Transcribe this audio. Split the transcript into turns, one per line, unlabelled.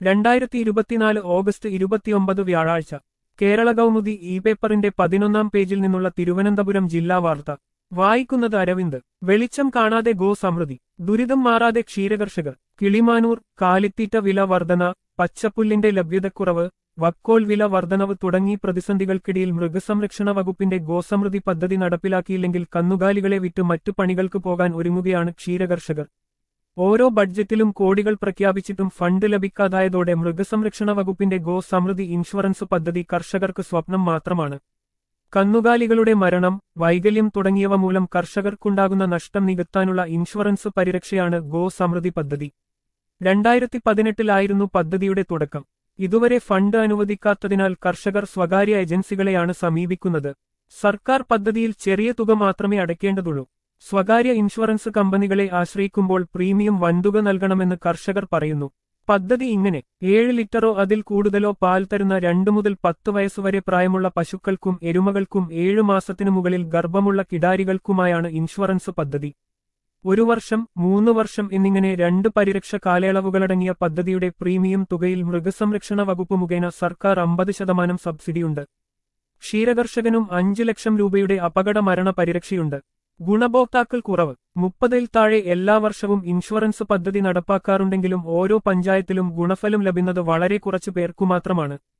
രണ്ടായിരത്തി ഇരുപത്തിനാല് ഓഗസ്റ്റ് ഇരുപത്തിയൊമ്പത് വ്യാഴാഴ്ച കേരള കൗമുദി ഇ പേപ്പറിന്റെ പതിനൊന്നാം പേജിൽ നിന്നുള്ള തിരുവനന്തപുരം ജില്ലാ വാർത്ത വായിക്കുന്നത് അരവിന്ദ് വെളിച്ചം കാണാതെ ഗോ സമൃദ്ധി ദുരിതം മാറാതെ ക്ഷീരകർഷകർ കിളിമാനൂർ കാലിത്തീറ്റ വില വർധന പച്ചപ്പുല്ലിന്റെ ലഭ്യതക്കുറവ് വക്കോൽ വില വർധനവ് തുടങ്ങി പ്രതിസന്ധികൾക്കിടയിൽ മൃഗസംരക്ഷണ വകുപ്പിന്റെ ഗോസമൃദ്ധി പദ്ധതി നടപ്പിലാക്കിയില്ലെങ്കിൽ കന്നുകാലികളെ വിറ്റ് മറ്റു പണികൾക്ക് പോകാൻ ഒരുങ്ങുകയാണ് ക്ഷീരകർഷകർ ഓരോ ബഡ്ജറ്റിലും കോടികൾ പ്രഖ്യാപിച്ചിട്ടും ഫണ്ട് ലഭിക്കാതായതോടെ മൃഗസംരക്ഷണ വകുപ്പിന്റെ ഗോ സമൃദ്ധി ഇൻഷുറൻസ് പദ്ധതി കർഷകർക്ക് സ്വപ്നം മാത്രമാണ് കന്നുകാലികളുടെ മരണം വൈകല്യം തുടങ്ങിയവ മൂലം കർഷകർക്കുണ്ടാകുന്ന നഷ്ടം നികത്താനുള്ള ഇൻഷുറൻസ് പരിരക്ഷയാണ് ഗോ സമൃദ്ധി പദ്ധതി രണ്ടായിരത്തി പതിനെട്ടിലായിരുന്നു പദ്ധതിയുടെ തുടക്കം ഇതുവരെ ഫണ്ട് അനുവദിക്കാത്തതിനാൽ കർഷകർ സ്വകാര്യ ഏജൻസികളെയാണ് സമീപിക്കുന്നത് സർക്കാർ പദ്ധതിയിൽ ചെറിയ തുക മാത്രമേ അടയ്ക്കേണ്ടതുള്ളൂ സ്വകാര്യ ഇൻഷുറൻസ് കമ്പനികളെ ആശ്രയിക്കുമ്പോൾ പ്രീമിയം വൻതുക നൽകണമെന്ന് കർഷകർ പറയുന്നു പദ്ധതി ഇങ്ങനെ ഏഴ് ലിറ്ററോ അതിൽ കൂടുതലോ പാൽ തരുന്ന രണ്ടു മുതൽ പത്ത് വയസ്സുവരെ പ്രായമുള്ള പശുക്കൾക്കും എരുമകൾക്കും ഏഴു മാസത്തിനു മുകളിൽ ഗർഭമുള്ള കിടാരികൾക്കുമായാണ് ഇൻഷുറൻസ് പദ്ധതി ഒരു വർഷം മൂന്ന് വർഷം എന്നിങ്ങനെ രണ്ട് പരിരക്ഷ കാലയളവുകളടങ്ങിയ പദ്ധതിയുടെ പ്രീമിയം തുകയിൽ മൃഗസംരക്ഷണ വകുപ്പ് മുഖേന സർക്കാർ അമ്പത് ശതമാനം സബ്സിഡിയുണ്ട് ക്ഷീരകർഷകനും അഞ്ചു ലക്ഷം രൂപയുടെ അപകട മരണ പരിരക്ഷയുണ്ട് ഗുണഭോക്താക്കൾ കുറവ് മുപ്പതിൽ താഴെ എല്ലാ വർഷവും ഇൻഷുറൻസ് പദ്ധതി നടപ്പാക്കാറുണ്ടെങ്കിലും ഓരോ പഞ്ചായത്തിലും ഗുണഫലം ലഭിക്കുന്നത് വളരെ കുറച്ചു പേർക്കു മാത്രമാണ്